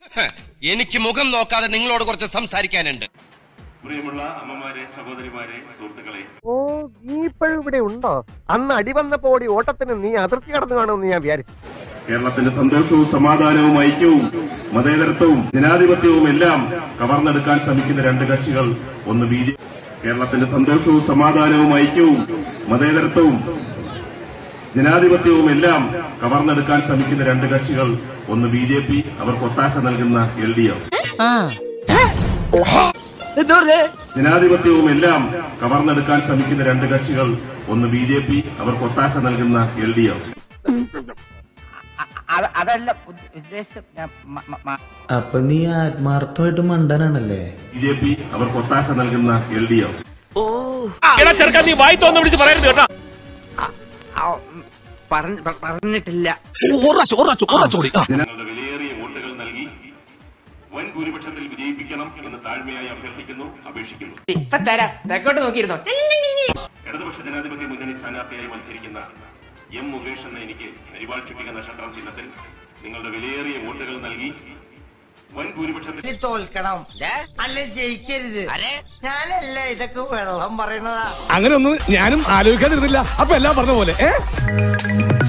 എനിക്ക് മുഖം നോക്കാതെ നിങ്ങളോട് കുറച്ച് സംസാരിക്കാനുണ്ട് പ്രിയമുള്ള അമ്മമാരെ സഹോദരിമാരെ സുഹൃത്തുക്കളെ ഓ നീ ഇപ്പോഴും ഇവിടെ ഉണ്ടോ അന്ന് അടി വന്നപ്പോ ഓടി ഓട്ടത്തിന് നീ അതിർത്തി കടന്നു കാണുമെന്ന് ഞാൻ വിചാരിച്ചു കേരളത്തിന്റെ സന്തോഷവും സമാധാനവും ഐക്യവും മതേതരത്വവും ജനാധിപത്യവും എല്ലാം കവർന്നെടുക്കാൻ ശ്രമിക്കുന്ന രണ്ട് കക്ഷികൾ ഒന്ന് ബി ജെ കേരളത്തിന്റെ സന്തോഷവും സമാധാനവും ഐക്യവും മതേതരത്വവും ജനാധിപത്യവും എല്ലാം കവർന്നെടുക്കാൻ ശ്രമിക്കുന്ന രണ്ട് കക്ഷികൾ ഒന്ന് ബി ജെ പി അവർക്ക് ഒത്താശ നൽകുന്ന എൽ ഡി എഫ് ജനാധിപത്യവും എല്ലാം കവർന്നെടുക്കാൻ ശ്രമിക്കുന്ന രണ്ട് കക്ഷികൾ ഒന്ന് ബി ജെ പി അവർക്ക് ഒത്താശ നൽകുന്ന എൽ ഡി എഫ് അ- അതല്ല ഉദ്ദ- ഉദ്ദേശം ഞാൻ മ- മ- മ- അപ്പൊ നീ ആത്മാർത്ഥമായിട്ട് മണ്ടനാണല്ലേ ബി ജെ പി അവർക്ക് ഒത്താശ നൽകുന്ന എൽ ഡി എഫ് ആ, ഉം, പറഞ്ഞ- പ- പറഞ്ഞിട്ടില്ല ജനങ്ങളുടെ വിലയേറിയ വോട്ടുകൾ നൽകി വൻ ഭൂരിപക്ഷത്തിൽ വിജയിപ്പിക്കണം എന്ന് താഴ്മയായി അഭ്യർത്ഥിക്കുന്നു അപേക്ഷിക്കുന്നു ഇപ്പൊ തരാം തെക്കോട്ട് നോക്കിയിരുന്നോ ഇടതുപക്ഷ ജനാധിപത്യ മുന്നണി സ്ഥാനാർത്ഥിയായി മത്സരിക്കുന്ന എം മുകേഷ് എന്ന എനിക്ക് അരിവാൾ ചുറ്റിക നക്ഷത്രം ചിഹ്നത്തിൽ നിങ്ങളുടെ വിലയേറിയ വോട്ടുകൾ നൽകി വൻ ഭൂരിപക്ഷത്തിൽ തോൽക്കണം അല്ലെ ജയിക്കരുത് ഞാനല്ല ഇതൊക്കെ വെള്ളം പറയുന്നതാ അങ്ങനെ ഒന്നും ഞാനും ആലോചിക്കാതിരുന്നില്ല അപ്പൊ എല്ലാം പറഞ്ഞ പോലെ ഏ